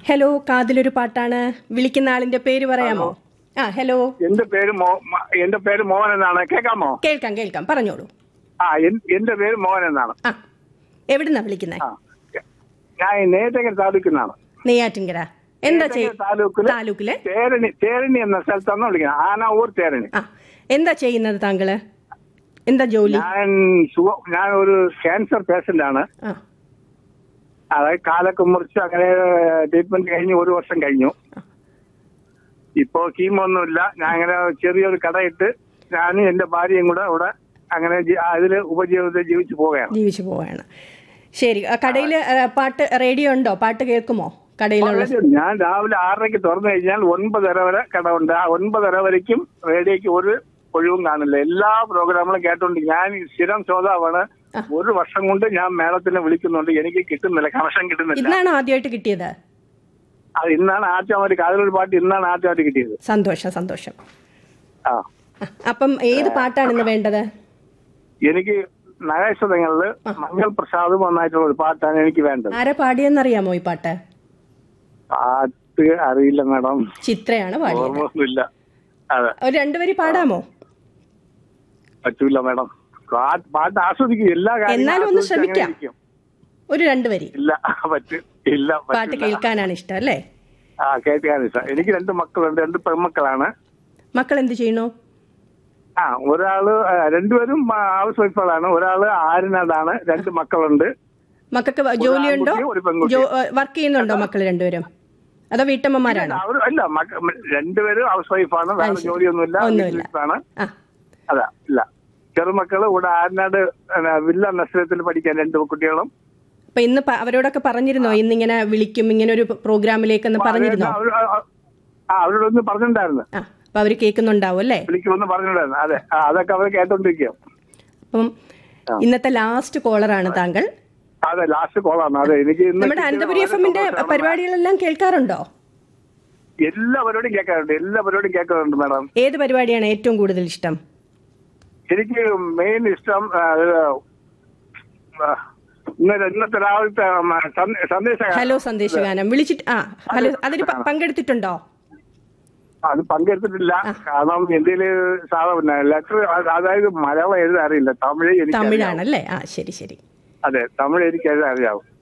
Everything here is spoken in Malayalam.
ഹലോ കാതിലൊരു പാട്ടാണ് വിളിക്കുന്ന ആളിന്റെ പേര് പറയാമോ ആ ഹലോ എന്റെ പേര് മോ- മ- എന്റെ പേര് മോഹൻ എന്നാണ് കേൾക്കാമോ കേൾക്കാം കേൾക്കാം പറഞ്ഞോളൂ ആ എൻ- എന്റെ പേര് മോഹൻ എന്നാണ് ആ എവിടുന്നാ വിളിക്കുന്നത് ആ ഞാൻ നേറ്റങ്ങൽ താലൂക്കിന്നാണ് നെയ്യാറ്റിൻകര എന്താ ചെയ്യ നേറ്റങ്ങൽ താലൂക്കില് താലൂക്കിലെ തേരണി തേരണി എന്ന സ്ഥലത്താണ് വിളിക്കുന്നത് ആനാവൂർ തേരണി ആ എന്താ ചെയ്യുന്നത് താങ്കള് എന്താ ജോലി ഞാൻ സുഖ- ഞാൻ ഒരു ക്യാൻസർ പേഷ്യന്റ് ആണ് ആ അതായത് കാലൊക്കെ മുറിച്ച് അങ്ങനെ ട്രീറ്റ്മെന്റ് കഴിഞ്ഞ് ഒരു വർഷം കഴിഞ്ഞു ഇപ്പോ കീമോ ഒന്നുമില്ല ഞാൻ അങ്ങനെ ചെറിയൊരു കടയിട്ട് ഞാനും എന്റെ ഭാര്യയും കൂടെ ഇവിടെ അങ്ങനെ ജി- അതില് ഉപജീവിതം ജീവിച്ചു പോവുകയാണ് ജീവിച്ചു പോവാണ് ശരി ആ, കടയില് ആ, പാട്ട് റേഡിയോ ഉണ്ടോ പാട്ട് കേൾക്കുമോ കടയിലുള്ള ഞാൻ രാവിലെ ആറരയ്ക്ക് തുറന്നു കഴിഞ്ഞാൽ ഒൻപതര വരെ കടവുണ്ട് ആ ഒൻപതര വരയ്ക്കും റേഡിയോയ്ക്ക് ഒരു ഒഴിവും കാണില്ല എല്ലാ പ്രോഗ്രാമുകളും കേട്ടോണ്ട് ഞാൻ സ്ഥിരം ശ്രോതാവാണ് ഒരു വർഷം കൊണ്ട് ഞാൻ മേളത്തിനെ വിളിക്കുന്നുണ്ട് എനിക്ക് കിട്ടുന്നില്ല കണക്ഷൻ കിട്ടുന്നില്ല ഇന്നാണോ ആദ്യമായിട്ട് കിട്ടിയത് അത് ഇന്നാണ് ആദ്യമായിട്ട് കാതിലൊരു പാട്ട് ഇന്നാണ് ആദ്യമായിട്ട് കിട്ടിയത് സന്തോഷം സന്തോഷം ആ ആ, അപ്പം ഏത് പാട്ടാണ് ഇന്ന് വേണ്ടത് എനിക്ക് നഗേശ്വരങ്ങളില് മംഗൾ പ്രസാദ് വന്നായിട്ടുള്ള ഒരു പാട്ടാണ് എനിക്ക് വേണ്ടത് ആരാ പാടിയെന്നറിയാമോ ഈ പാട്ട് പാട്ട് അറിയില്ല മാഡം ചിത്രയാണ് പാടിയത് ഓർമ്മയൊന്നുമില്ല അതെ ഒരു രണ്ടുപേരി പാടാമോ പറ്റൂല മാഡം പാട്ട് പാട്ട് ആസ്വദിക്കും എല്ലാ കാര്യങ്ങളും എന്നാലും ഒന്ന് ആസ്വദിച്ച് അങ്ങനെ ശ്രമിക്കാം. ഇരിക്കും. ഒരു രണ്ടുപേരി ഇല്ല പറ്റൂ ഇല്ല പാട്ട് പറ്റില്ല കേൾക്കാനാണ് ഇഷ്ടം അല്ലേ ആ കേൾക്കാൻ ഇഷ്ടം എനിക്ക് രണ്ട് മക്കളുണ്ട് രണ്ട് പെൺമക്കളാണ് മക്കൾ എന്ത് ചെയ്യുന്നു ആ ഒരാള് ആ, രണ്ടുപേരും ഹൗസ് വൈഫുകളാണ് ഒരാള് ആരിനാടാണ് രണ്ട് മക്കളുണ്ട് മക്കൾക്ക് ജോലിയുണ്ടോ ആൺകുട്ടിയും ഒരു പെൺകുട്ടിയും. വർക്ക് ചെയ്യുന്നുണ്ടോ മക്കൾ രണ്ടുപേരും അതോ വീട്ടമ്മമാരാണോ അവർ അല്ല മക്ക- രണ്ടുപേരും ഹൗസ് വൈഫാണ് വേറെ ജോലിയൊന്നുമില്ല ഒന്നുമില്ല. വീട്ടിലിരിപ്പാണ്. ആ അതാ ഇല്ല ചെറുമക്കള് ഇവിടെ ആരിനാട് ആ, വില്ല നസ്രത്തിൽ പഠിക്കാൻ രണ്ട് കുട്ടികളും അപ്പൊ ഇന്ന് പ- അവരോടൊക്കെ പറഞ്ഞിരുന്നോ ഇന്നിങ്ങനെ വിളിക്കും ഇങ്ങനെ ഒരു പ്രോഗ്രാമിലേക്കെന്ന് പറഞ്ഞിരുന്നോ അവര് ആ, ആ അവരോടൊന്ന് പറഞ്ഞിട്ടുണ്ടായിരുന്നു ആ അപ്പൊ അവര് കേൾക്കുന്നുണ്ടാവും അല്ലേ വിളിക്കുമെന്ന് പറഞ്ഞിട്ടുണ്ടായിരുന്നു അതെ ആ, അതൊക്കെ അവർ കേട്ടോണ്ടിരിക്കും അപ്പം ഇന്നത്തെ ലാസ്റ്റ് കോളറാണ് താങ്കൾ അതെ ലാസ്റ്റ് കോളാണ് അതെ എനിക്ക് ഇന്ന് നമ്മുടെ കിട്ടിയത് അനന്തപുരി വളരെ എഫ് എമ്മിന്റെ സന്തോഷമാണ്. പരിപാടികളെല്ലാം കേൾക്കാറുണ്ടോ എല്ലാ പരിപാടിയും കേൾക്കാറുണ്ട് എല്ലാ പരിപാടിയും കേൾക്കാറുണ്ട് മാഡം ഏത് പരിപാടിയാണ് ഏറ്റവും കൂടുതൽ ഇഷ്ടം എനിക്ക് മെയിൻ ഇഷ്ടം ആ, ഇത്, ആ, ഇന്നലെ ഇന്നത്തെ രാവിലത്തെ ഉം, സന്ദേ- സന്ദേശ ഹലോ സന്ദേശഗാനം വിളിച്ചിട്ട് ആ ഹലോ അതിൽ പ- പങ്കെടുത്തിട്ടുണ്ടോ അത് പങ്കെടുത്തിട്ടില്ല കാരണം ഇന്ത്യയില് സാധാരണ ലെറ്റർ അതായത് മലയാളം എഴുതാൻ അറിയില്ല തമിഴ് എനിക്ക് അറിയാം. തമിഴാണല്ലേ ആ ശരി ശരി അതെ തമിഴ് എനിക്ക് എഴുതാൻ അറിയാവും